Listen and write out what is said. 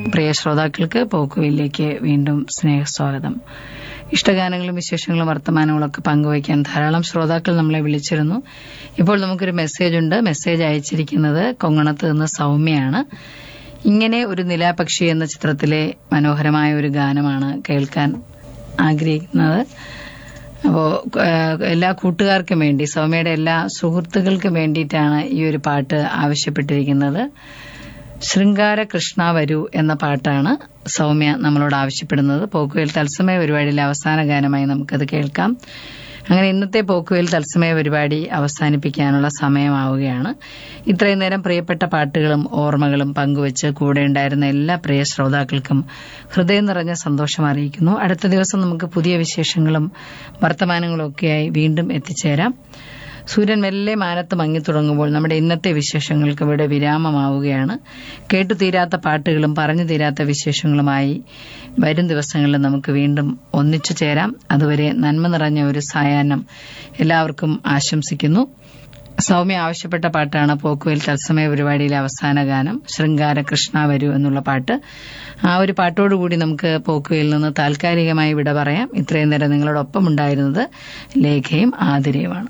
പ്രിയ ശ്രോതാക്കൾക്ക് പോക്കുവയിലേക്ക് വീണ്ടും സ്നേഹസ്വാഗതം ഇഷ്ടഗാനങ്ങളും വിശേഷങ്ങളും വർത്തമാനങ്ങളും ഒക്കെ പങ്കുവയ്ക്കാൻ ധാരാളം ശ്രോതാക്കൾ നമ്മളെ വിളിച്ചിരുന്നു ഇപ്പോൾ നമുക്കൊരു മെസ്സേജ് ഉണ്ട് മെസ്സേജ് അയച്ചിരിക്കുന്നത് കൊങ്ങണത്ത് നിന്ന് സൗമ്യയാണ് ഇങ്ങനെ ഒരു നിലാപക്ഷി എന്ന ചിത്രത്തിലെ മനോഹരമായ ഒരു ഗാനമാണ് കേൾക്കാൻ ആഗ്രഹിക്കുന്നത് അപ്പോ എല്ലാ കൂട്ടുകാർക്കും വേണ്ടി സൗമ്യയുടെ എല്ലാ സുഹൃത്തുക്കൾക്കും വേണ്ടിയിട്ടാണ് ഈ ഒരു പാട്ട് ആവശ്യപ്പെട്ടിരിക്കുന്നത് ശൃംഗാര കൃഷ്ണ വരൂ എന്ന പാട്ടാണ് സൗമ്യ നമ്മളോട് ആവശ്യപ്പെടുന്നത് പോക്കുവേൽ തത്സമയ പരിപാടിയിലെ അവസാന ഗാനമായി നമുക്കത് കേൾക്കാം അങ്ങനെ ഇന്നത്തെ പോക്കുവേൽ തത്സമയ പരിപാടി അവസാനിപ്പിക്കാനുള്ള സമയമാവുകയാണ് ഇത്രയും നേരം പ്രിയപ്പെട്ട പാട്ടുകളും ഓർമ്മകളും പങ്കുവച്ച് കൂടെ ഉണ്ടായിരുന്ന എല്ലാ പ്രിയ ശ്രോതാക്കൾക്കും ഹൃദയം നിറഞ്ഞ സന്തോഷം അറിയിക്കുന്നു അടുത്ത ദിവസം നമുക്ക് പുതിയ വിശേഷങ്ങളും വർത്തമാനങ്ങളും ഒക്കെയായി വീണ്ടും എത്തിച്ചേരാം സൂര്യൻ മെല്ലെ മാനത്ത് മങ്ങിത്തുടങ്ങുമ്പോൾ നമ്മുടെ ഇന്നത്തെ വിശേഷങ്ങൾക്ക് ഇവിടെ വിരാമമാവുകയാണ് കേട്ടു തീരാത്ത പാട്ടുകളും പറഞ്ഞു തീരാത്ത വിശേഷങ്ങളുമായി വരും ദിവസങ്ങളിൽ നമുക്ക് വീണ്ടും ഒന്നിച്ചു ചേരാം അതുവരെ നന്മ നിറഞ്ഞ ഒരു സായാഹ്നം എല്ലാവർക്കും ആശംസിക്കുന്നു സൗമ്യ ആവശ്യപ്പെട്ട പാട്ടാണ് പോക്കുവേൽ തത്സമയ പരിപാടിയിലെ അവസാന ഗാനം ശൃംഗാര കൃഷ്ണ വരൂ എന്നുള്ള പാട്ട് ആ ഒരു പാട്ടോടുകൂടി നമുക്ക് പോക്കുവേൽ നിന്ന് താൽക്കാലികമായി വിട പറയാം ഇത്രയും നേരം നിങ്ങളോടൊപ്പം ഉണ്ടായിരുന്നത് ലേഖയും ആതിരയുമാണ്